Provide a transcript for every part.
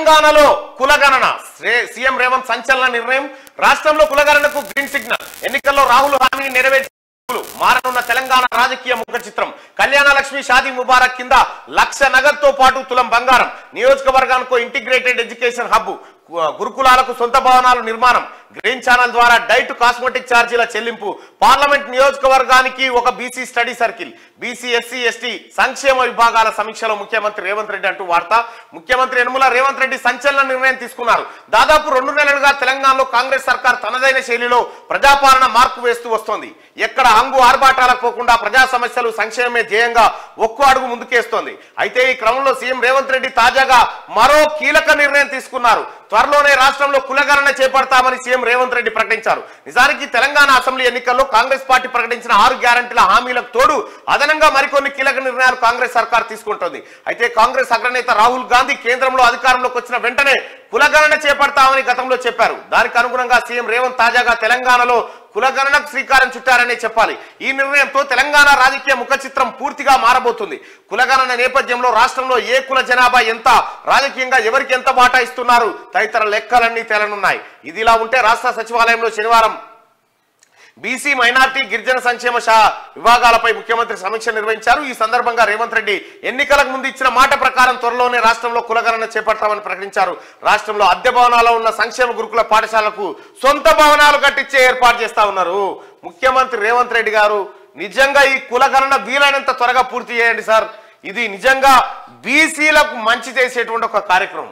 తెలంగాణలో కులగణన శ్రే- సీఎం రేవంత్ సంచలన నిర్ణయం రాష్ట్రంలో కులగణనకు గ్రీన్ సిగ్నల్ ఎన్నికల్లో రాహుల్ హామీని నెరవేర్చి మారనున్న తెలంగాణ రాజకీయ ముఖ చిత్రం కళ్యాణ లక్ష్మి షాదీ ముబారక్ కింద లక్ష నగదుతో పాటు తులం బంగారం నియోజకవర్గానికి ఇంటిగ్రేటెడ్ ఎడ్యుకేషన్ హబ్ గురుకులాలకు సొంత భవనాల నిర్మాణం గ్రీన్ ఛానల్ ద్వారా డైట్ కాస్మెటిక్ ఛార్జీల చెల్లింపు పార్లమెంట్ నియోజకవర్గానికి ఒక BC study circle BC SC ST సంక్షేమ విభాగాల సమీక్షలో ముఖ్యమంత్రి రేవంత్ రెడ్డి అంటూ వార్త ముఖ్యమంత్రి యనమల రేవంత్ రెడ్డి సంచలన నిర్ణయం తీసుకున్నారు దాదాపు రెండు నెలలుగా తెలంగాణలో కాంగ్రెస్ సర్కార్ తనదైన శైలిలో ప్రజాపాలన మార్పు వేస్తూ వస్తోంది ఎక్కడ హంగు ఆర్భాటాలకు పోకుండా ప్రజా సమస్యలు సంక్షేమమే ధ్యేయంగా ఒక్కో అడుగు ముందుకేస్తోంది అయితే ఈ క్రమంలో సీఎం రేవంత్ రెడ్డి తాజాగా మరో కీలక నిర్ణయం తీసుకున్నారు త్వరలోనే రాష్ట్రంలో కులగణన చేపడతామని సీఎం రేవంత్ రెడ్డి ప్రకటించారు నిజానికి తెలంగాణ అసెంబ్లీ ఎన్నికల్లో కాంగ్రెస్ పార్టీ ప్రకటించిన ఆరు గ్యారంటీల హామీలకు తోడు అదనంగా మరికొన్ని కీలక నిర్ణయాలు కాంగ్రెస్ సర్కార్ తీసుకుంటోంది అయితే కాంగ్రెస్ అగ్రనేత రాహుల్ గాంధీ కేంద్రంలో అధికారంలోకి వచ్చిన వెంటనే కులగణన చేపడతామని గతంలో చెప్పారు దానికి అనుగుణంగా సీఎం రేవంత్ తాజాగా తెలంగాణలో కులగణనకు శ్రీకారం చుట్టారనే చెప్పాలి ఈ నిర్ణయంతో తెలంగాణ రాజకీయ ముఖ చిత్రం పూర్తిగా మారబోతుంది కులగణన నేపథ్యంలో రాష్ట్రంలో ఏ కుల జనాభా ఎంత రాజకీయంగా ఎవరికి ఎంత వాటా ఇస్తున్నారు తదితర లెక్కలన్నీ తేలనున్నాయి ఇదిలా ఉంటే రాష్ట్ర సచివాలయంలో శనివారం బీసీ మైనార్టీ గిరిజన సంక్షేమ శా విభాగాలపై ముఖ్యమంత్రి సమీక్ష నిర్వహించారు ఈ సందర్భంగా రేవంత్ రెడ్డి ఎన్నికలకు ముందు ఇచ్చిన మాట ప్రకారం త్వరలోనే రాష్ట్రంలో కులగణన చేపడతామని ప్రకటించారు రాష్ట్రంలో అద్దె భవనాల్లో ఉన్న సంక్షేమ గురుకుల పాఠశాలకు సొంత భవనాలు కట్టించే ఏర్పాటు చేస్తా ఉన్నారు ముఖ్యమంత్రి రేవంత్ రెడ్డి గారు నిజంగా ఈ కులగణన వీలైనంత త్వరగా పూర్తి చేయండి సార్ ఇది నిజంగా బీసీలకు మంచి చేసేటువంటి ఒక కార్యక్రమం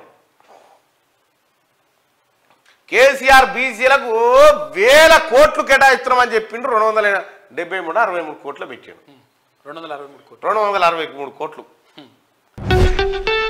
కేసీఆర్ బీసీలకు వేల కోట్లు కేటాయిస్తున్నామని చెప్పిండు రెండు వందల డెబ్బై మూడు అరవై మూడు కోట్లు పెట్టాడు రెండు వందల అరవై మూడు కోట్లు రెండు వందల అరవై మూడు కోట్లు